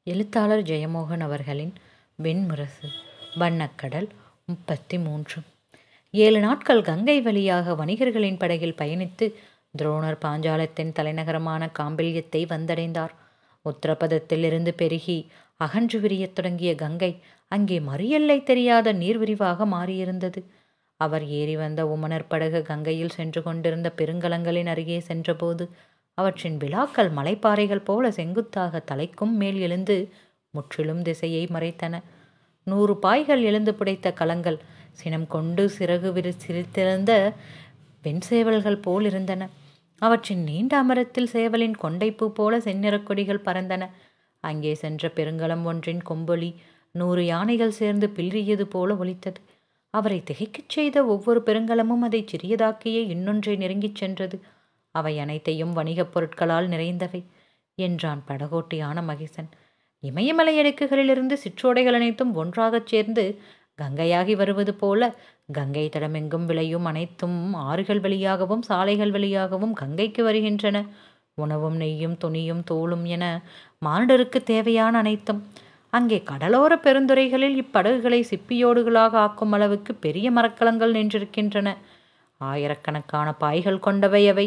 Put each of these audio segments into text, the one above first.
எழுத்தாளர் ஜெயமோகன் அவர்களின் வெண்முரசு வண்ணக்கடல் முப்பத்தி மூன்று ஏழு நாட்கள் கங்கை வழியாக வணிகர்களின் படகில் பயணித்து துரோணர் பாஞ்சாலத்தின் தலைநகரமான காம்பில்யத்தை வந்தடைந்தார் உத்தரபதத்திலிருந்து பெருகி அகன்று விரியத் தொடங்கிய கங்கை அங்கே மறியல்லை தெரியாத நீர்விரிவாக மாறியிருந்தது அவர் ஏறி வந்த உமனர் படகு கங்கையில் சென்று கொண்டிருந்த பெருங்கலங்களின் அருகே சென்றபோது அவற்றின் விழாக்கள் மலைப்பாறைகள் போல செங்குத்தாக தலைக்கும் மேல் எழுந்து முற்றிலும் திசையை மறைத்தன நூறு பாய்கள் எழுந்து புடைத்த கலங்கள் சினம் கொண்டு சிறகு விரி சிரித்திருந்த வெண்சேவல்கள் போல் இருந்தன அவற்றின் நீண்ட அமரத்தில் சேவலின் கொண்டைப்பூ போல செந்நிறக் கொடிகள் பறந்தன அங்கே சென்ற பெருங்கலம் ஒன்றின் கொம்பொலி நூறு யானைகள் சேர்ந்து பில்றியது போல ஒலித்தது அவரை திகைக்கச் செய்த ஒவ்வொரு பெருங்கலமும் அதை சிறியதாக்கியே இன்னொன்றை நெருங்கிச் சென்றது அவை அனைத்தையும் வணிகப் பொருட்களால் நிறைந்தவை என்றான் படகோட்டியான மகேசன் இமயமலை அடுக்குகளிலிருந்து சிற்றோடைகள் அனைத்தும் ஒன்றாகச் சேர்ந்து கங்கையாகி வருவது போல கங்கை தடமெங்கும் விளையும் அனைத்தும் ஆறுகள் வழியாகவும் சாலைகள் வழியாகவும் கங்கைக்கு வருகின்றன உணவும் நெய்யும் துணியும் தோலும் என மானுடருக்கு தேவையான அனைத்தும் அங்கே கடலோர பெருந்துறைகளில் இப்படகுகளை சிப்பியோடுகளாக ஆக்கும் அளவுக்கு பெரிய மரக்கலங்கள் நின்றிருக்கின்றன ஆயிரக்கணக்கான பாய்கள் கொண்டவை அவை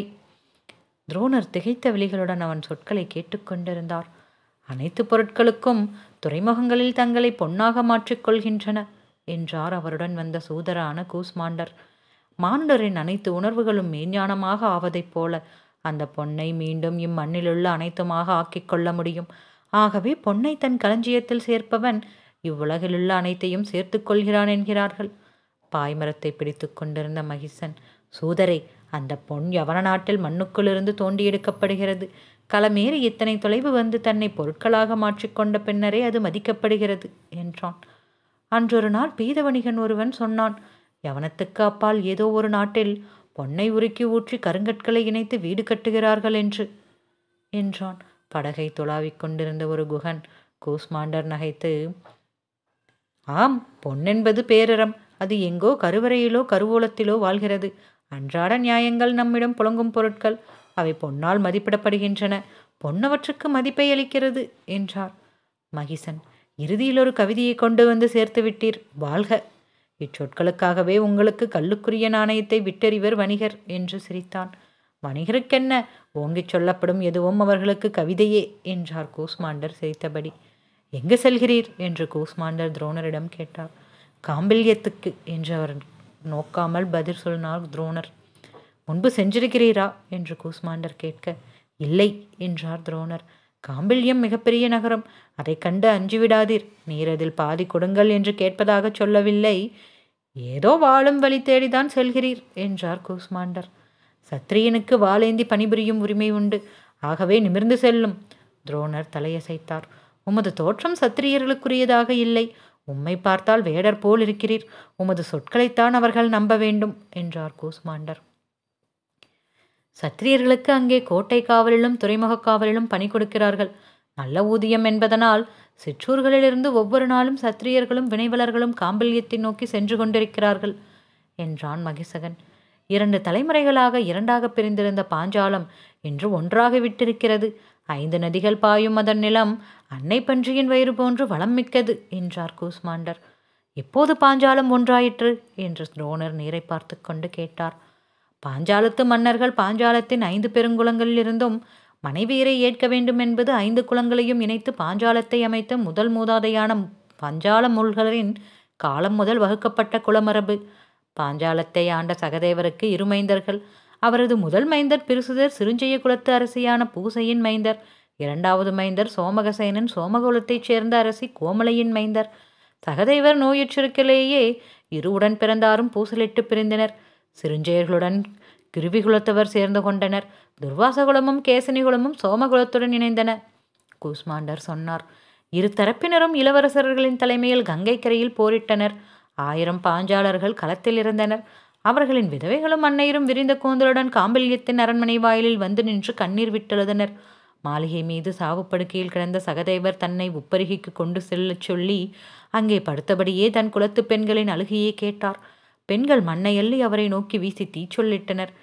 துரோணர் திகைத்த விழிகளுடன் அவன் சொற்களை கேட்டுக்கொண்டிருந்தார் அனைத்து பொருட்களுக்கும் துறைமுகங்களில் தங்களை பொன்னாக மாற்றிக்கொள்கின்றன என்றார் அவருடன் வந்த சூதரான கூஸ்மாண்டர் மானுடரின் அனைத்து உணர்வுகளும் மெய்ஞானமாக ஆவதைப் போல அந்த பொன்னை மீண்டும் இம்மண்ணிலுள்ள அனைத்துமாக ஆக்கிக் கொள்ள முடியும் ஆகவே பொன்னை தன் களஞ்சியத்தில் சேர்ப்பவன் இவ்வுலகிலுள்ள அனைத்தையும் சேர்த்து கொள்கிறான் என்கிறார்கள் பாய்மரத்தை பிடித்து கொண்டிருந்த மகிசன் சூதரை அந்த பொன் யவன நாட்டில் மண்ணுக்குள்ளிருந்து தோண்டி எடுக்கப்படுகிறது களமேறி இத்தனை தொலைவு வந்து தன்னை பொருட்களாக மாற்றிக்கொண்ட பின்னரே அது மதிக்கப்படுகிறது என்றான் அன்றொரு நாள் பீதவணிகன் ஒருவன் சொன்னான் யவனத்துக்கு அப்பால் ஏதோ ஒரு நாட்டில் பொன்னை உருக்கி ஊற்றி கருங்கற்களை இணைத்து வீடு கட்டுகிறார்கள் என்று என்றான் படகை துளாவிக் கொண்டிருந்த ஒரு குகன் கூஸ்மாண்டர் நகைத்து ஆம் பொன்னென்பது பேரறம் அது எங்கோ கருவறையிலோ கருவூலத்திலோ வாழ்கிறது அன்றாட நியாயங்கள் நம்மிடம் புழங்கும் பொருட்கள் அவை பொன்னால் மதிப்பிடப்படுகின்றன பொன்னவற்றுக்கு மதிப்பை அளிக்கிறது என்றார் மகிசன் இறுதியில் ஒரு கவிதையை கொண்டு வந்து சேர்த்து விட்டீர் வாழ்க இச்சொற்களுக்காகவே உங்களுக்கு கல்லுக்குரிய நாணயத்தை விட்டறிவர் வணிகர் என்று சிரித்தான் வணிகருக்கென்ன ஓங்கிச் சொல்லப்படும் எதுவும் அவர்களுக்கு கவிதையே என்றார் கூஸ்மாண்டர் சிரித்தபடி எங்கு செல்கிறீர் என்று கூஸ்மாண்டர் துரோணரிடம் கேட்டார் காம்பில்யத்துக்கு என்று அவர் நோக்காமல் பதில் சொன்னார் துரோணர் முன்பு சென்றிருக்கிறீரா என்று கூஸ்மாண்டர் கேட்க இல்லை என்றார் துரோணர் காம்பில்யம் மிகப்பெரிய நகரம் அதை கண்டு அஞ்சு விடாதீர் நீர் அதில் பாதி கொடுங்கள் என்று கேட்பதாக சொல்லவில்லை ஏதோ வாழும் வழி தேடிதான் செல்கிறீர் என்றார் கூஸ்மாண்டர் சத்திரியனுக்கு வாளேந்தி பணிபுரியும் உரிமை உண்டு ஆகவே நிமிர்ந்து செல்லும் துரோணர் தலையசைத்தார் உமது தோற்றம் சத்திரியர்களுக்குரியதாக இல்லை உம்மை பார்த்தால் வேடர் போல் இருக்கிறீர் உமது சொற்களைத்தான் அவர்கள் நம்ப வேண்டும் என்றார் கூஸ்மாண்டர் சத்திரியர்களுக்கு அங்கே கோட்டை காவலிலும் துறைமுக காவலிலும் பணி கொடுக்கிறார்கள் நல்ல ஊதியம் என்பதனால் சிற்றூர்களிலிருந்து ஒவ்வொரு நாளும் சத்திரியர்களும் வினைவலர்களும் காம்பல்யத்தை நோக்கி சென்று கொண்டிருக்கிறார்கள் என்றான் மகிசகன் இரண்டு தலைமுறைகளாக இரண்டாக பிரிந்திருந்த பாஞ்சாலம் இன்று ஒன்றாக விட்டிருக்கிறது ஐந்து நதிகள் பாயும் அதன் நிலம் அன்னை பன்றியின் வயிறு போன்று வளம் மிக்கது என்றார் கூஸ்மாண்டர் எப்போது பாஞ்சாலம் ஒன்றாயிற்று என்று துரோணர் நீரை பார்த்து கொண்டு கேட்டார் பாஞ்சாலத்து மன்னர்கள் பாஞ்சாலத்தின் ஐந்து பெருங்குளங்களில் இருந்தும் மனைவியரை ஏற்க வேண்டும் என்பது ஐந்து குலங்களையும் இணைத்து பாஞ்சாலத்தை அமைத்த முதல் மூதாதையான பஞ்சால முல்களின் காலம் முதல் வகுக்கப்பட்ட குலமரபு பாஞ்சாலத்தை ஆண்ட சகதேவருக்கு இரு மைந்தர்கள் அவரது முதல் மைந்தர் பிரிசுதர் சிறுஞ்செய்ய குலத்து அரசியான பூசையின் மைந்தர் இரண்டாவது மைந்தர் சோமகசேனன் சோமகுலத்தைச் சேர்ந்த அரசி கோமலையின் மைந்தர் சகதேவர் நோயுற்றிருக்கிலேயே இரு உடன் பிறந்தாரும் பூசலிட்டு பிரிந்தனர் சிறுஞ்செயர்களுடன் கிருவிகுலத்தவர் சேர்ந்து கொண்டனர் துர்வாசகுலமும் கேசனிகுலமும் சோமகுலத்துடன் இணைந்தன கூஸ்மாண்டர் சொன்னார் இரு தரப்பினரும் இளவரசர்களின் தலைமையில் கங்கை கரையில் போரிட்டனர் ஆயிரம் பாஞ்சாலர்கள் களத்தில் இருந்தனர் அவர்களின் விதவைகளும் அன்னையரும் விரிந்த கூந்தலுடன் காம்பல்யத்தின் அரண்மனை வாயிலில் வந்து நின்று கண்ணீர் விட்டெழுதனர் மாளிகை மீது சாவுப்படுக்கையில் கிடந்த சகதேவர் தன்னை உப்பருகிக்கு கொண்டு செல்லச் சொல்லி அங்கே படுத்தபடியே தன் குலத்து பெண்களின் அழுகையை கேட்டார் பெண்கள் மண்ணை அள்ளி அவரை நோக்கி வீசி தீச்சொல்லிட்டனர்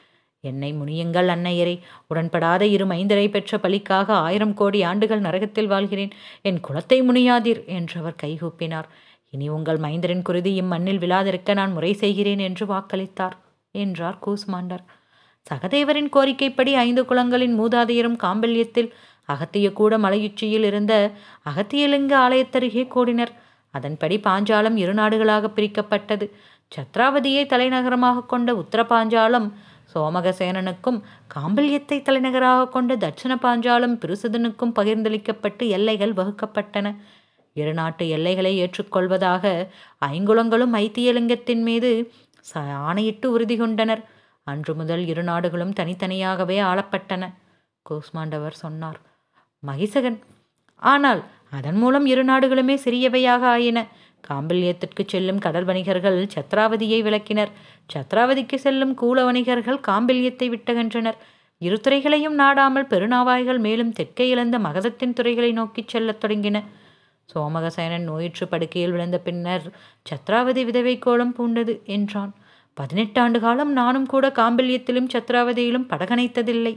என்னை முனியுங்கள் அன்னையரே உடன்படாத இரு மைந்தரை பெற்ற பலிக்காக ஆயிரம் கோடி ஆண்டுகள் நரகத்தில் வாழ்கிறேன் என் குலத்தை முனியாதீர் என்று அவர் கைகூப்பினார் இனி உங்கள் மைந்தரின் குருதி இம்மண்ணில் விழாதிருக்க நான் முறை செய்கிறேன் என்று வாக்களித்தார் என்றார் கூஸ்மாண்டர் சகதேவரின் கோரிக்கைப்படி ஐந்து குலங்களின் மூதாதையரும் காம்பல்யத்தில் அகத்திய கூட மலையுச்சியில் இருந்த அகத்தியலிங்க ஆலயத்தருகே கூடினர் அதன்படி பாஞ்சாலம் இரு நாடுகளாக பிரிக்கப்பட்டது சத்ராவதியை தலைநகரமாக கொண்ட உத்தர பாஞ்சாலம் சோமகசேனனுக்கும் காம்பல்யத்தை தலைநகராக கொண்ட தட்சிண பாஞ்சாலம் பிருசுதனுக்கும் பகிர்ந்தளிக்கப்பட்டு எல்லைகள் வகுக்கப்பட்டன இரு நாட்டு எல்லைகளை ஏற்றுக்கொள்வதாக ஐங்குளங்களும் ஐத்தியலிங்கத்தின் மீது ச ஆணையிட்டு உறுதி கொண்டனர் அன்று முதல் இரு நாடுகளும் தனித்தனியாகவே ஆளப்பட்டன கூஸ்மாண்டவர் சொன்னார் மகிசகன் ஆனால் அதன் மூலம் இரு நாடுகளுமே சிறியவையாக ஆயின காம்பல்யத்திற்கு செல்லும் கடல் வணிகர்கள் சத்ராவதியை விளக்கினர் சத்ராவதிக்கு செல்லும் கூல வணிகர்கள் காம்பல்யத்தை விட்டகன்றனர் இரு துறைகளையும் நாடாமல் பெருநாவாய்கள் மேலும் தெற்கே இழந்த மகதத்தின் துறைகளை நோக்கிச் செல்லத் தொடங்கின சோமகசேனன் நோயுற்று படுக்கையில் விழுந்த பின்னர் சத்ராவதி விதவை கோலம் பூண்டது என்றான் பதினெட்டு ஆண்டு காலம் நானும் கூட காம்பல்யத்திலும் சத்ராவதியிலும் படகணைத்ததில்லை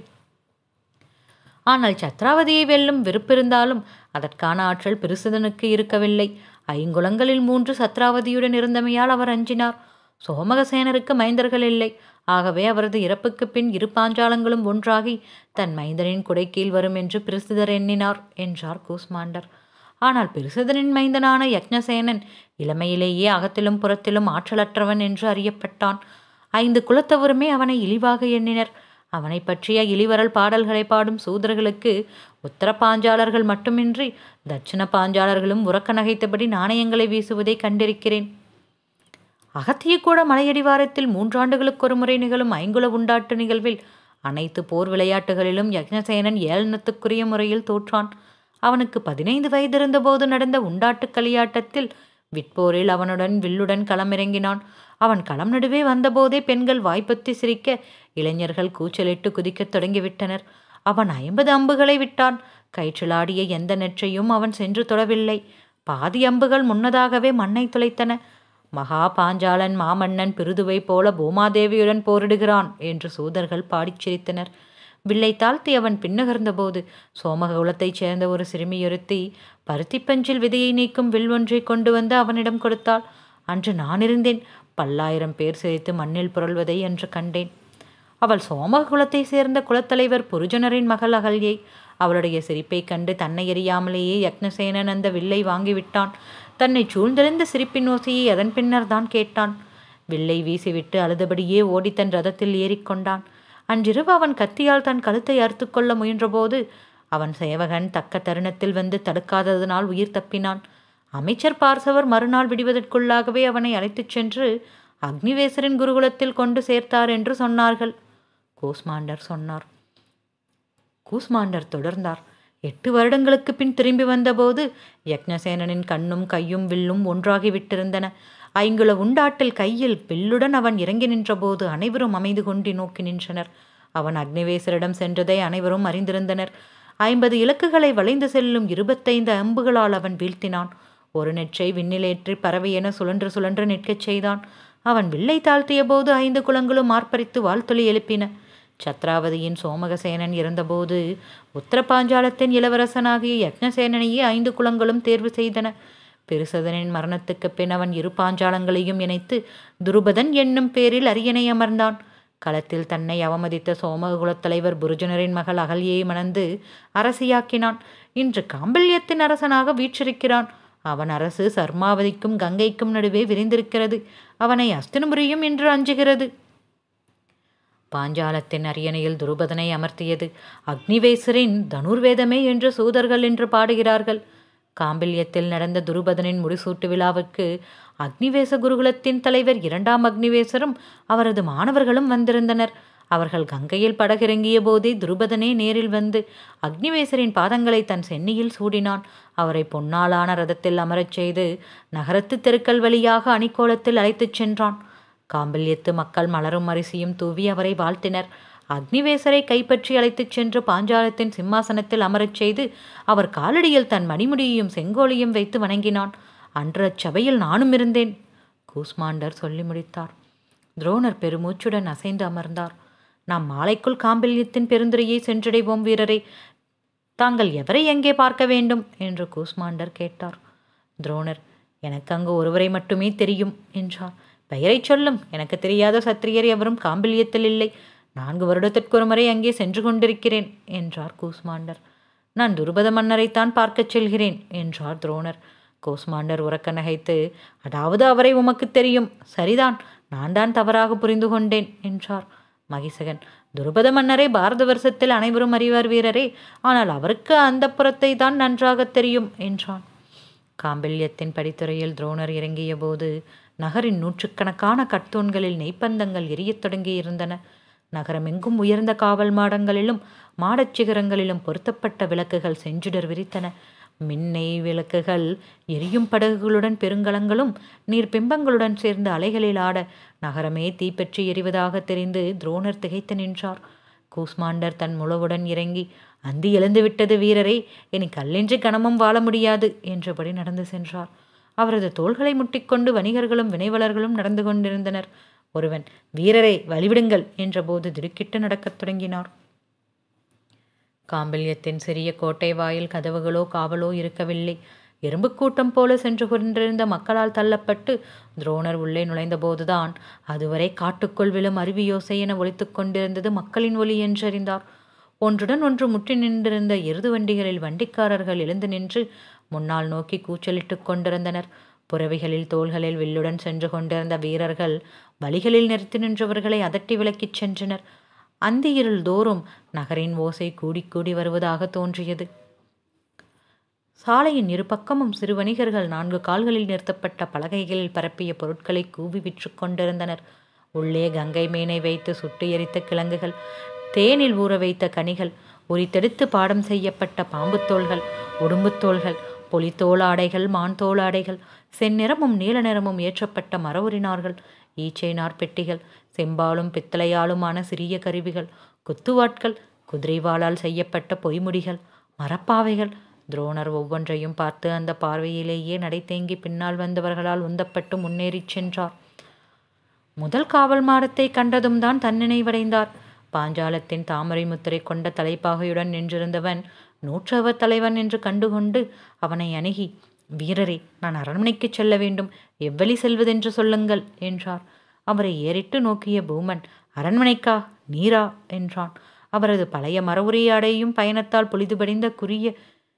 ஆனால் சத்ராவதியை வெல்லும் விருப்பிருந்தாலும் அதற்கான ஆற்றல் பிரிசுதனுக்கு இருக்கவில்லை ஐங்குளங்களில் மூன்று சத்ராவதியுடன் இருந்தமையால் அவர் அஞ்சினார் சோமகசேனருக்கு மைந்தர்கள் இல்லை ஆகவே அவரது இறப்புக்கு பின் இரு பாஞ்சாலங்களும் ஒன்றாகி தன் மைந்தனின் குடைக்கீழ் வரும் என்று பிரிசுதர் எண்ணினார் என்றார் கூஸ்மாண்டர் ஆனால் பிரிசுதனின் மைந்தனான யக்ஞசேனன் இளமையிலேயே அகத்திலும் புறத்திலும் ஆற்றலற்றவன் என்று அறியப்பட்டான் ஐந்து குலத்தவருமே அவனை இழிவாக எண்ணினர் அவனை பற்றிய இளிவரல் பாடல்களை பாடும் சூதர்களுக்கு உத்தர பாஞ்சாலர்கள் மட்டுமின்றி தட்சிண பாஞ்சாலர்களும் உறக்க நகைத்தபடி நாணயங்களை வீசுவதை கண்டிருக்கிறேன் அகத்திய கூட மலையடிவாரத்தில் மூன்றாண்டுகளுக்கு ஒரு முறை நிகழும் ஐங்குல உண்டாட்டு நிகழ்வில் அனைத்து போர் விளையாட்டுகளிலும் யக்ஞசேனன் ஏளனத்துக்குரிய முறையில் தோற்றான் அவனுக்கு பதினைந்து வயதிருந்தபோது நடந்த உண்டாட்டு களியாட்டத்தில் விற்போரில் அவனுடன் வில்லுடன் களமிறங்கினான் அவன் களம் நடுவே வந்தபோதே பெண்கள் வாய்ப்பத்தி சிரிக்க இளைஞர்கள் கூச்சலிட்டு குதிக்கத் தொடங்கிவிட்டனர் அவன் ஐம்பது அம்புகளை விட்டான் கயிற்றிலாடிய எந்த நெற்றையும் அவன் சென்று தொடவில்லை பாதி அம்புகள் முன்னதாகவே மண்ணை துளைத்தன மகா பாஞ்சாலன் மாமன்னன் பிருதுவை போல பூமாதேவியுடன் போரிடுகிறான் என்று சூதர்கள் பாடிச் சிரித்தனர் வில்லை தாழ்த்தி அவன் பின்னகர்ந்தபோது சோமகுலத்தைச் சேர்ந்த ஒரு சிறுமியொருத்தி பருத்திப்பஞ்சில் விதையை நீக்கும் வில் ஒன்றை கொண்டு வந்து அவனிடம் கொடுத்தாள் அன்று நான் இருந்தேன் பல்லாயிரம் பேர் சிரித்து மண்ணில் புரள்வதை என்று கண்டேன் அவள் சோமகுலத்தை சேர்ந்த குலத்தலைவர் புருஜனரின் மகள் அகல்யை அவளுடைய சிரிப்பைக் கண்டு தன்னை எறியாமலேயே யக்னசேனன் அந்த வில்லை வாங்கிவிட்டான் தன்னை சூழ்ந்திருந்த சிரிப்பின் ஓசையை அதன் பின்னர் தான் கேட்டான் வில்லை வீசிவிட்டு அழுதபடியே ஓடி தன் ரதத்தில் ஏறிக்கொண்டான் அன்றிரவு அவன் கத்தியால் தன் கழுத்தை அறுத்துக்கொள்ள முயன்றபோது அவன் சேவகன் தக்க தருணத்தில் வந்து தடுக்காததனால் உயிர் தப்பினான் அமைச்சர் பார்சவர் மறுநாள் விடுவதற்குள்ளாகவே அவனை அழைத்துச் சென்று அக்னிவேசரின் குருகுலத்தில் கொண்டு சேர்த்தார் என்று சொன்னார்கள் கூஸ்மாண்டர் சொன்னார் கூஸ்மாண்டர் தொடர்ந்தார் எட்டு வருடங்களுக்கு பின் திரும்பி வந்தபோது யக்ஞசேனனின் கண்ணும் கையும் வில்லும் ஒன்றாகி விட்டிருந்தன ஐங்குல உண்டாட்டில் கையில் வில்லுடன் அவன் இறங்கி நின்றபோது அனைவரும் அமைந்து கொண்டு நோக்கி நின்றனர் அவன் அக்னிவேசரிடம் சென்றதை அனைவரும் அறிந்திருந்தனர் ஐம்பது இலக்குகளை வளைந்து செல்லும் இருபத்தைந்து அம்புகளால் அவன் வீழ்த்தினான் ஒரு நெற்றை விண்ணிலேற்றி பறவை என சுழன்று சுழன்று நிற்கச் செய்தான் அவன் வில்லை தாழ்த்திய போது ஐந்து குளங்களும் ஆர்ப்பரித்து வாழ்த்தொலி எழுப்பின சத்ராவதியின் சோமகசேனன் இருந்தபோது உத்தரபாஞ்சாலத்தின் இளவரசனாகிய யக்ஞசேனனையே ஐந்து குலங்களும் தேர்வு செய்தன பெருசதனின் மரணத்துக்கு பின் அவன் இரு பாஞ்சாலங்களையும் இணைத்து துருபதன் என்னும் பேரில் அரியணை அமர்ந்தான் களத்தில் தன்னை அவமதித்த சோமகுலத் தலைவர் புருஜனரின் மகள் அகல்யை மணந்து அரசியாக்கினான் இன்று காம்பல்யத்தின் அரசனாக வீற்றிருக்கிறான் அவன் அரசு சர்மாவதிக்கும் கங்கைக்கும் நடுவே விரிந்திருக்கிறது அவனை அஸ்தினபுரியும் என்று அஞ்சுகிறது பாஞ்சாலத்தின் அரியணையில் துருபதனை அமர்த்தியது அக்னிவேசரின் தனுர்வேதமே என்று சூதர்கள் என்று பாடுகிறார்கள் காம்பில்யத்தில் நடந்த துருபதனின் முடிசூட்டு விழாவுக்கு அக்னிவேச குருகுலத்தின் தலைவர் இரண்டாம் அக்னிவேசரும் அவரது மாணவர்களும் வந்திருந்தனர் அவர்கள் கங்கையில் படகிறங்கிய போதே துருபதனே நேரில் வந்து அக்னிவேசரின் பாதங்களை தன் சென்னியில் சூடினான் அவரை பொன்னாலான ரதத்தில் அமரச் செய்து நகரத்து தெருக்கள் வழியாக அணிக்கோலத்தில் அழைத்துச் சென்றான் காம்பல்யத்து மக்கள் மலரும் அரிசியும் தூவி அவரை வாழ்த்தினர் அக்னிவேசரை கைப்பற்றி அழைத்துச் சென்று பாஞ்சாலத்தின் சிம்மாசனத்தில் அமரச் செய்து அவர் காலடியில் தன் மணிமுடியையும் செங்கோலையும் வைத்து வணங்கினான் அன்று அச்சபையில் நானும் இருந்தேன் கூஸ்மாண்டர் சொல்லி முடித்தார் துரோணர் பெருமூச்சுடன் அசைந்து அமர்ந்தார் நாம் மாலைக்குள் காம்பில்யத்தின் பெருந்துரையை சென்றடைவோம் வீரரே தாங்கள் எவரை எங்கே பார்க்க வேண்டும் என்று கூஸ்மாண்டர் கேட்டார் துரோணர் எனக்கு அங்கு ஒருவரை மட்டுமே தெரியும் என்றார் பெயரைச் சொல்லும் எனக்கு தெரியாத சத்திரியர் எவரும் காம்பில்யத்தில் இல்லை நான்கு வருடத்திற்கு ஒரு முறை அங்கே சென்று கொண்டிருக்கிறேன் என்றார் கூஸ்மாண்டர் நான் துருபத மன்னரைத்தான் பார்க்கச் செல்கிறேன் என்றார் துரோணர் கோஸ்மாண்டர் உறக்க நகைத்து அதாவது அவரை உமக்கு தெரியும் சரிதான் நான் தான் தவறாக புரிந்து கொண்டேன் என்றார் மகிசகன் துருபத மன்னரை பாரத வருஷத்தில் அனைவரும் அறிவார் வீரரே ஆனால் அவருக்கு அந்த புறத்தை தான் நன்றாக தெரியும் என்றான் காம்பில்யத்தின் படித்துறையில் துரோணர் இறங்கிய போது நகரின் நூற்றுக்கணக்கான கட்டூன்களில் நெய்ப்பந்தங்கள் எரியத் தொடங்கியிருந்தன நகரமெங்கும் உயர்ந்த காவல் மாடங்களிலும் மாடச் சிகரங்களிலும் பொருத்தப்பட்ட விளக்குகள் செஞ்சுடர் விரித்தன மின்னெய் விளக்குகள் எரியும் படகுகளுடன் பெருங்கலங்களும் நீர்பிம்பங்களுடன் சேர்ந்து அலைகளில் ஆட நகரமே தீப்பற்றி எரிவதாக தெரிந்து துரோணர் திகைத்து நின்றார் கூஸ்மாண்டர் தன் முழவுடன் இறங்கி அந்தி எழுந்துவிட்டது வீரரே இனி கல்லின்றி கணமும் வாழ முடியாது என்றபடி நடந்து சென்றார் அவரது தோள்களை முட்டிக்கொண்டு வணிகர்களும் வினைவலர்களும் நடந்து கொண்டிருந்தனர் ஒருவன் வீரரை வழிவிடுங்கள் என்றபோது திடுக்கிட்டு நடக்கத் தொடங்கினார் காம்பில்யத்தின் சிறிய கோட்டை வாயில் கதவுகளோ காவலோ இருக்கவில்லை எறும்பு கூட்டம் போல சென்று கொண்டிருந்த மக்களால் தள்ளப்பட்டு துரோணர் உள்ளே நுழைந்தபோதுதான் அதுவரை காட்டுக்குள் விழும் அருவியோசை என ஒலித்து கொண்டிருந்தது மக்களின் ஒலி என்றறிந்தார் ஒன்றுடன் ஒன்று முற்றி நின்றிருந்த எருது வண்டிகளில் வண்டிக்காரர்கள் எழுந்து நின்று முன்னால் நோக்கி கூச்சலிட்டு கொண்டிருந்தனர் புறவிகளில் தோள்களில் வில்லுடன் சென்று கொண்டிருந்த வீரர்கள் வழிகளில் நிறுத்தி நின்றவர்களை அதட்டி விலக்கிச் சென்றனர் அந்த இருள் தோறும் நகரின் ஓசை கூடி கூடி வருவதாக தோன்றியது சாலையின் இரு பக்கமும் சிறு வணிகர்கள் நான்கு கால்களில் நிறுத்தப்பட்ட பலகைகளில் பரப்பிய பொருட்களை கூவி விற்று கொண்டிருந்தனர் உள்ளே கங்கை மீனை வைத்து சுட்டு எரித்த கிழங்குகள் தேனில் ஊற வைத்த கனிகள் உரித்தெடுத்து பாடம் செய்யப்பட்ட பாம்புத் தோள்கள் உடும்புத் தோள்கள் பொலித்தோல் ஆடைகள் மான் தோல் ஆடைகள் செந்நிறமும் நீல நிறமும் ஏற்றப்பட்ட மர உரினார்கள் ஈச்சை நார்பெட்டிகள் செம்பாலும் பித்தளையாலுமான சிறிய கருவிகள் குத்துவாட்கள் குதிரைவாளால் செய்யப்பட்ட பொய்முடிகள் மரப்பாவைகள் துரோணர் ஒவ்வொன்றையும் பார்த்து அந்த பார்வையிலேயே நடை தேங்கி பின்னால் வந்தவர்களால் உந்தப்பட்டு முன்னேறிச் சென்றார் முதல் காவல் மாடத்தை கண்டதும் தான் தன்னினைவடைந்தார் பாஞ்சாலத்தின் தாமரை முத்திரை கொண்ட தலைப்பாகையுடன் நின்றிருந்தவன் நூற்றவ தலைவன் என்று கண்டுகொண்டு அவனை அணுகி வீரரே நான் அரண்மனைக்குச் செல்ல வேண்டும் எவ்வழி செல்வதென்று சொல்லுங்கள் என்றார் அவரை ஏறிட்டு நோக்கிய பூமன் அரண்மனைக்கா நீரா என்றான் அவரது பழைய மரவுரையாடையும் பயணத்தால் பொலிதுபடிந்த குறிய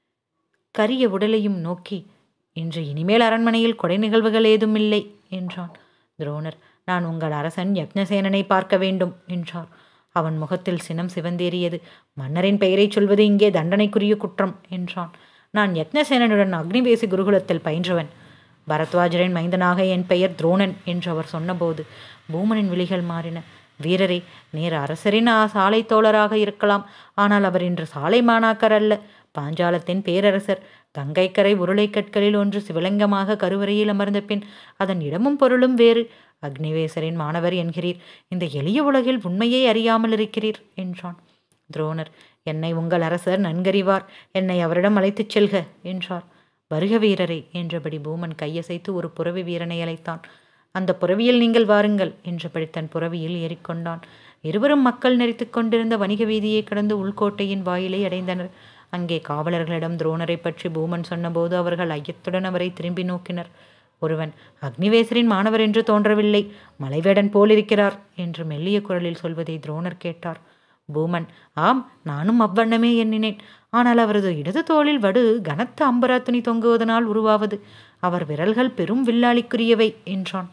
கரிய உடலையும் நோக்கி இன்று இனிமேல் அரண்மனையில் கொடை நிகழ்வுகள் ஏதும் இல்லை என்றான் துரோணர் நான் உங்கள் அரசன் யக்ஞசேனனை பார்க்க வேண்டும் என்றார் அவன் முகத்தில் சினம் சிவந்தேறியது மன்னரின் பெயரைச் சொல்வது இங்கே தண்டனைக்குரிய குற்றம் என்றான் நான் யக்ஞசேனனுடன் அக்னிவேசி குருகுலத்தில் பயின்றவன் பரத்வாஜரின் மைந்தனாக என் பெயர் துரோணன் என்று அவர் சொன்னபோது பூமனின் விழிகள் மாறின வீரரே நீர் அரசரின் ஆ சாலை தோழராக இருக்கலாம் ஆனால் அவர் இன்று சாலை மாணாக்கர் அல்ல பாஞ்சாலத்தின் பேரரசர் கங்கைக்கரை உருளை கற்களில் ஒன்று சிவலிங்கமாக கருவறையில் அமர்ந்த பின் அதன் இடமும் பொருளும் வேறு அக்னிவேசரின் மாணவர் என்கிறீர் இந்த எளிய உலகில் உண்மையை அறியாமல் இருக்கிறீர் என்றான் துரோணர் என்னை உங்கள் அரசர் நன்கறிவார் என்னை அவரிடம் அழைத்துச் செல்க என்றார் வருக வீரரே என்றபடி பூமன் கையசைத்து ஒரு புறவி வீரனை அழைத்தான் அந்த புறவியில் நீங்கள் வாருங்கள் என்றபடி தன் புறவியில் ஏறிக்கொண்டான் இருவரும் மக்கள் நெறித்து கொண்டிருந்த வணிக வீதியை கடந்து உள்கோட்டையின் வாயிலை அடைந்தனர் அங்கே காவலர்களிடம் துரோணரை பற்றி பூமன் சொன்னபோது அவர்கள் ஐயத்துடன் அவரை திரும்பி நோக்கினர் ஒருவன் அக்னிவேசரின் மாணவர் என்று தோன்றவில்லை மலைவேடன் போலிருக்கிறார் என்று மெல்லிய குரலில் சொல்வதை துரோணர் கேட்டார் பூமன் ஆம் நானும் அவ்வண்ணமே எண்ணினேன் ஆனால் அவரது இடது தோளில் வடு கனத்த அம்பரா துணி தொங்குவதனால் உருவாவது அவர் விரல்கள் பெரும் வில்லாளிக்குரியவை என்றான்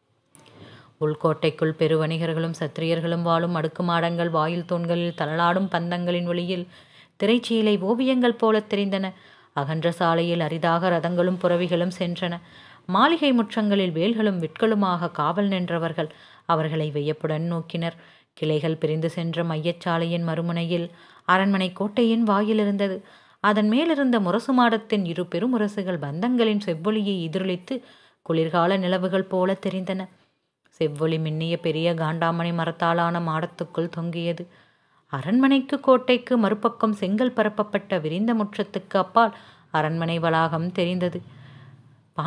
உள்கோட்டைக்குள் பெருவணிகர்களும் சத்திரியர்களும் வாழும் அடுக்குமாடங்கள் வாயில் தூண்களில் தளலாடும் பந்தங்களின் ஒளியில் திரைச்சீலை ஓவியங்கள் போலத் தெரிந்தன அகன்ற சாலையில் அரிதாக ரதங்களும் புறவிகளும் சென்றன மாளிகை முற்றங்களில் வேல்களும் விட்களுமாக காவல் நின்றவர்கள் அவர்களை வியப்புடன் நோக்கினர் கிளைகள் பிரிந்து சென்ற மையச்சாலையின் மறுமுனையில் அரண்மனை கோட்டையின் வாயில் இருந்தது அதன் மேலிருந்த முரசு மாடத்தின் இரு பெருமுரசுகள் பந்தங்களின் செவ்வொளியை எதிரொலித்து குளிர்கால நிலவுகள் போல தெரிந்தன செவ்வொளி மின்னிய பெரிய காண்டாமணி மரத்தாலான மாடத்துக்குள் தொங்கியது அரண்மனைக்கு கோட்டைக்கு மறுபக்கம் செங்கல் பரப்பப்பட்ட விரிந்த முற்றத்துக்கு அப்பால் அரண்மனை வளாகம் தெரிந்தது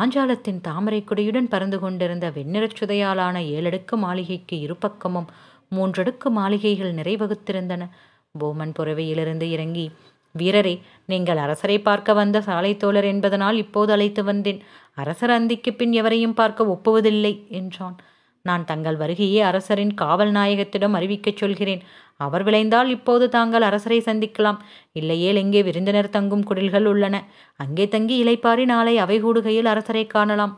பாஞ்சாலத்தின் தாமரை கொடியுடன் பறந்து கொண்டிருந்த வெண்ணிறச் சுதையாலான ஏழடுக்கு மாளிகைக்கு இருபக்கமும் மூன்றடுக்கு மாளிகைகள் நிறைவகுத்திருந்தன போமன் புறவையிலிருந்து இறங்கி வீரரே நீங்கள் அரசரை பார்க்க வந்த சாலை தோழர் என்பதனால் இப்போது அழைத்து வந்தேன் அரசர் அந்திக்கு பின் எவரையும் பார்க்க ஒப்புவதில்லை என்றான் நான் தங்கள் வருகையை அரசரின் காவல் நாயகத்திடம் அறிவிக்கச் சொல்கிறேன் அவர் விளைந்தால் இப்போது தாங்கள் அரசரை சந்திக்கலாம் இல்லையேல் எங்கே விருந்தினர் தங்கும் குடில்கள் உள்ளன அங்கே தங்கி இலைப்பாரி நாளை அவை கூடுகையில் அரசரை காணலாம்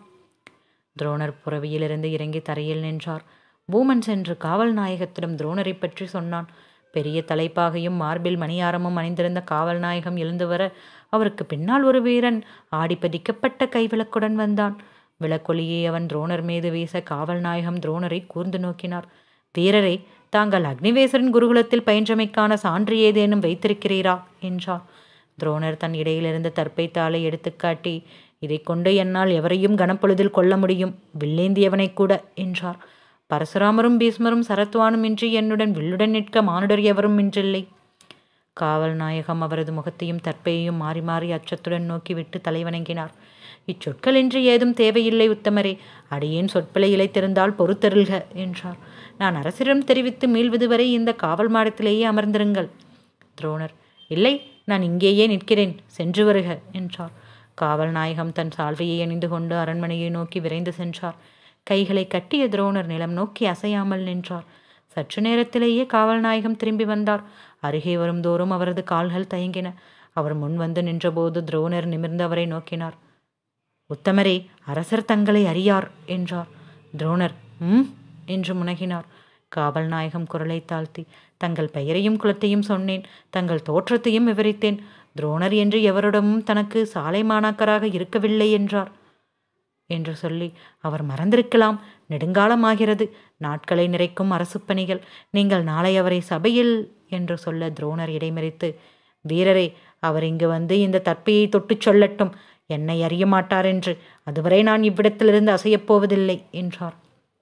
துரோணர் புறவியிலிருந்து இறங்கி தரையில் நின்றார் பூமன் சென்று காவல் நாயகத்திடம் துரோணரை பற்றி சொன்னான் பெரிய தலைப்பாகையும் மார்பில் மணியாரமும் அணிந்திருந்த காவல் நாயகம் எழுந்து வர அவருக்கு பின்னால் ஒரு வீரன் ஆடிப்பதிக்கப்பட்ட கைவிளக்குடன் வந்தான் விளக்கொலியை அவன் துரோணர் மீது வீச காவல் நாயகம் துரோணரை கூர்ந்து நோக்கினார் வீரரே தாங்கள் அக்னிவேசரின் குருகுலத்தில் பயின்றமைக்கான சான்று ஏதேனும் வைத்திருக்கிறீரா என்றார் துரோணர் தன் இடையிலிருந்த தற்பை தாளை எடுத்துக்காட்டி இதை கொண்டு என்னால் எவரையும் கனப்பொழுதில் கொல்ல முடியும் வில்லேந்தியவனை கூட என்றார் பரசுராமரும் பீஸ்மரும் சரத்வானும் இன்றி என்னுடன் வில்லுடன் நிற்க மானுடர் எவரும் இன்றில்லை காவல் நாயகம் அவரது முகத்தையும் தற்பையையும் மாறி மாறி அச்சத்துடன் நோக்கிவிட்டு தலைவணங்கினார் இச்சொற்கள் இன்று ஏதும் தேவையில்லை உத்தமரே அடியேன் சொற்பிழை இழைத்திருந்தால் பொறுத்தருள்க என்றார் நான் அரசிடம் தெரிவித்து மீள்வது வரை இந்த காவல் மாடத்திலேயே அமர்ந்திருங்கள் துரோணர் இல்லை நான் இங்கேயே நிற்கிறேன் சென்று வருக என்றார் காவல் நாயகம் தன் சால்வையை அணிந்து கொண்டு அரண்மனையை நோக்கி விரைந்து சென்றார் கைகளை கட்டிய துரோணர் நிலம் நோக்கி அசையாமல் நின்றார் சற்று நேரத்திலேயே காவல் நாயகம் திரும்பி வந்தார் அருகே வரும் தோறும் அவரது கால்கள் தயங்கின அவர் முன் வந்து நின்றபோது துரோணர் நிமிர்ந்து அவரை நோக்கினார் உத்தமரே அரசர் தங்களை அறியார் என்றார் துரோணர் ம் என்று முனகினார் காவல் நாயகம் குரலை தாழ்த்தி தங்கள் பெயரையும் குலத்தையும் சொன்னேன் தங்கள் தோற்றத்தையும் விவரித்தேன் துரோணர் என்று எவரிடமும் தனக்கு சாலை மாணாக்கராக இருக்கவில்லை என்றார் என்று சொல்லி அவர் மறந்திருக்கலாம் நெடுங்காலமாகிறது நாட்களை நிறைக்கும் அரசு பணிகள் நீங்கள் நாளை அவரை சபையில் என்று சொல்ல துரோணர் இடைமறித்து வீரரே அவர் இங்கு வந்து இந்த தற்பையை தொட்டுச் சொல்லட்டும் என்னை அறிய மாட்டார் என்று அதுவரை நான் இவ்விடத்திலிருந்து அசையப் போவதில்லை என்றார்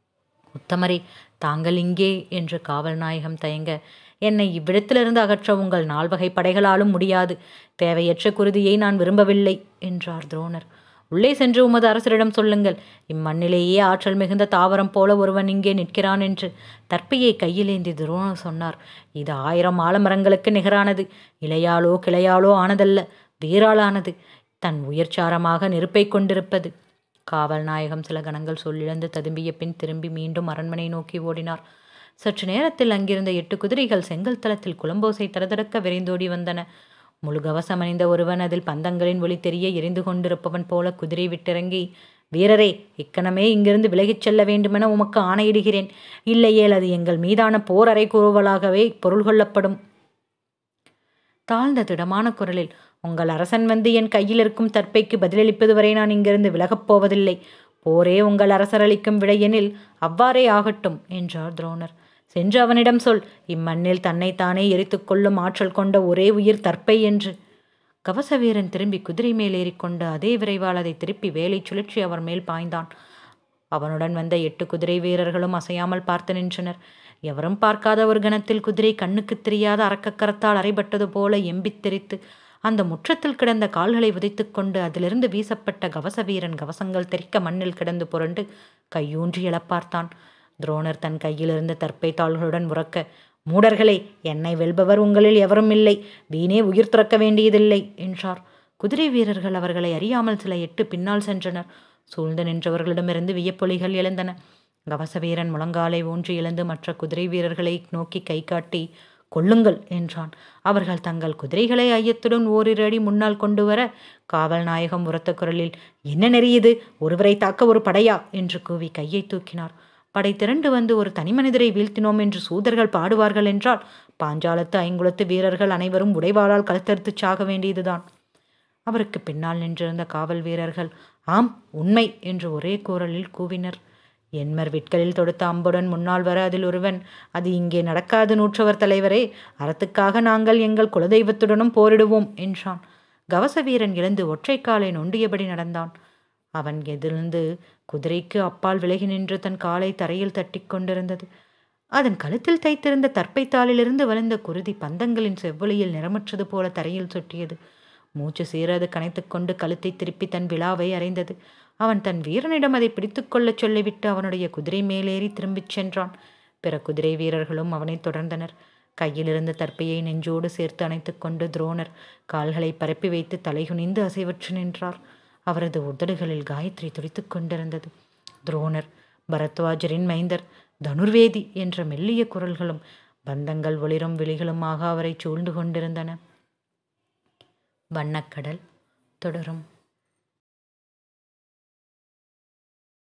உத்தமரே தாங்கள் இங்கே என்று காவல் நாயகம் தயங்க என்னை இவ்விடத்திலிருந்து அகற்ற உங்கள் நால்வகை படைகளாலும் முடியாது தேவையற்ற குருதியை நான் விரும்பவில்லை என்றார் துரோணர் உள்ளே சென்று உமது அரசரிடம் சொல்லுங்கள் இம்மண்ணிலேயே ஆற்றல் மிகுந்த தாவரம் போல ஒருவன் இங்கே நிற்கிறான் என்று தற்பியை கையிலேந்தி துரோணர் சொன்னார் இது ஆயிரம் ஆலமரங்களுக்கு நிகரானது இலையாலோ கிளையாலோ ஆனதல்ல வேறாளானது தன் உயிர்ச்சாரமாக நெருப்பை கொண்டிருப்பது காவல் நாயகம் சில கணங்கள் சொல்லிழந்து ததும்பிய பின் திரும்பி மீண்டும் அரண்மனை நோக்கி ஓடினார் சற்று நேரத்தில் அங்கிருந்த எட்டு குதிரைகள் செங்கல் தளத்தில் குளம்போசை தரதரக்க விரைந்தோடி வந்தன முழு கவசம் அணிந்த ஒருவன் அதில் பந்தங்களின் ஒளி தெரிய எரிந்து கொண்டிருப்பவன் போல குதிரை விட்டிறங்கி வீரரே இக்கணமே இங்கிருந்து விலகிச் செல்ல வேண்டுமென உமக்கு ஆணையிடுகிறேன் இல்லையேல் அது எங்கள் மீதான போர் அறை கூறுவலாகவே பொருள் கொள்ளப்படும் தாழ்ந்த திடமான குரலில் உங்கள் அரசன் வந்து என் கையில் இருக்கும் தற்பைக்கு பதிலளிப்பது வரை நான் இங்கிருந்து விலகப் போவதில்லை போரே உங்கள் அரசர் அளிக்கும் விடையெனில் அவ்வாறே ஆகட்டும் என்றார் துரோணர் சென்று அவனிடம் சொல் இம்மண்ணில் தன்னைத்தானே எரித்துக் கொள்ளும் ஆற்றல் கொண்ட ஒரே உயிர் தற்பை என்று கவச வீரன் திரும்பி குதிரை மேல் ஏறிக்கொண்டு அதே விரைவால் அதை திருப்பி வேலை சுழற்றி அவர் மேல் பாய்ந்தான் அவனுடன் வந்த எட்டு குதிரை வீரர்களும் அசையாமல் பார்த்து நின்றனர் எவரும் பார்க்காத ஒரு கணத்தில் குதிரை கண்ணுக்கு தெரியாத அரக்கக்கரத்தால் அறைபட்டது போல எம்பித் தெரித்து அந்த முற்றத்தில் கிடந்த கால்களை உதைத்துக் கொண்டு அதிலிருந்து வீசப்பட்ட கவச வீரன் கவசங்கள் தெறிக்க மண்ணில் கிடந்து புரண்டு கையூன்றி எழப்பார்த்தான் துரோணர் தன் கையிலிருந்த தற்பை தாள்களுடன் உறக்க மூடர்களே என்னை வெல்பவர் உங்களில் எவரும் இல்லை வீணே உயிர் துறக்க வேண்டியதில்லை என்றார் குதிரை வீரர்கள் அவர்களை அறியாமல் சில எட்டு பின்னால் சென்றனர் சூழ்ந்து நின்றவர்களிடமிருந்து வியப்பொலிகள் எழுந்தன கவச வீரன் முழங்காலை ஊன்றி எழுந்து மற்ற குதிரை வீரர்களை நோக்கி கை காட்டி கொள்ளுங்கள் என்றான் அவர்கள் தங்கள் குதிரைகளை ஐயத்துடன் ஓரிரு அடி முன்னால் கொண்டு வர காவல் நாயகம் உரத்த குரலில் என்ன நெறியுது ஒருவரை தாக்க ஒரு படையா என்று கூவி கையை தூக்கினார் படை திரண்டு வந்து ஒரு தனிமனிதரை வீழ்த்தினோம் என்று சூதர்கள் பாடுவார்கள் என்றால் பாஞ்சாலத்து ஐங்குலத்து வீரர்கள் அனைவரும் உடைவாளால் கழுத்தறுத்துச் சாக வேண்டியதுதான் அவருக்கு பின்னால் நின்றிருந்த காவல் வீரர்கள் ஆம் உண்மை என்று ஒரே குரலில் கூவினர் என்மர் விட்களில் தொடுத்த அம்புடன் முன்னால் வர அதில் ஒருவன் அது இங்கே நடக்காது நூற்றவர் தலைவரே அறத்துக்காக நாங்கள் எங்கள் குலதெய்வத்துடனும் போரிடுவோம் என்றான் கவச வீரன் எழுந்து ஒற்றைக்காலை நொண்டியபடி நடந்தான் அவன் எதிர்ந்து குதிரைக்கு அப்பால் விலகி நின்று தன் காலை தரையில் தட்டி கொண்டிருந்தது அதன் கழுத்தில் தைத்திருந்த தற்பைத்தாளிலிருந்து வளர்ந்த குருதி பந்தங்களின் செவ்வொளியில் நிறமற்றது போல தரையில் சுட்டியது மூச்சு சீரது கனைத்து கொண்டு கழுத்தை திருப்பி தன் விழாவை அறைந்தது அவன் தன் வீரனிடம் அதை பிடித்து கொள்ளச் சொல்லிவிட்டு அவனுடைய குதிரை மேலேறி திரும்பிச் சென்றான் பிற குதிரை வீரர்களும் அவனைத் தொடர்ந்தனர் கையிலிருந்த தர்ப்பையை நெஞ்சோடு சேர்த்து அணைத்துக் கொண்டு துரோணர் கால்களை பரப்பி வைத்து தலைகுனிந்து அசைவற்று நின்றார் அவரது உதடுகளில் காயத்ரி துடித்துக் கொண்டிருந்தது துரோணர் பரத்வாஜரின் மைந்தர் தனுர்வேதி என்ற மெல்லிய குரல்களும் பந்தங்கள் ஒளிரும் விழிகளுமாக அவரை சூழ்ந்து கொண்டிருந்தன வண்ணக்கடல் தொடரும்